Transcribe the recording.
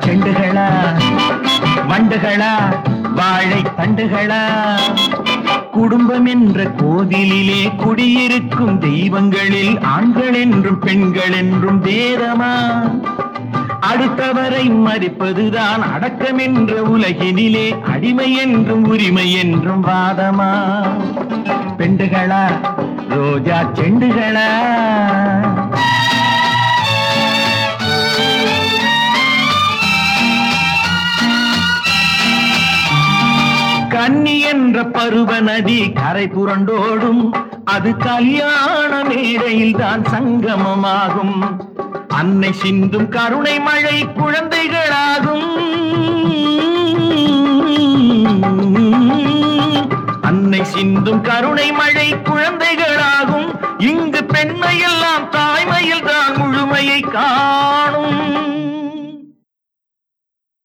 செண்டுகளா வண்டுகளா வாழை தண்டுகளா குடும்பம் என்ற கோவிலிலே குடியிருக்கும் தெய்வங்களில் ஆண்கள் என்றும் பெண்கள் என்றும் வேதமா அடுத்தவரை மதிப்பதுதான் அடக்கம் என்ற உலகினிலே அடிமை என்றும் உரிமை என்றும் வாதமா பெண்டுகளா ரோஜா செண்டுகளா கன்னி என்ற பருவ நதி கரை புரண்டோடும் அது கல்யாண மேடையில் தான் சங்கமமாகும் அன்னை சிந்தும் கருணை மழை குழந்தைகளாகும் அன்னை சிந்தும் கருணை மழை குழந்தைகளாகும் இங்கு பெண்மையெல்லாம் தாய்மையில் தான் முழுமையை காணும்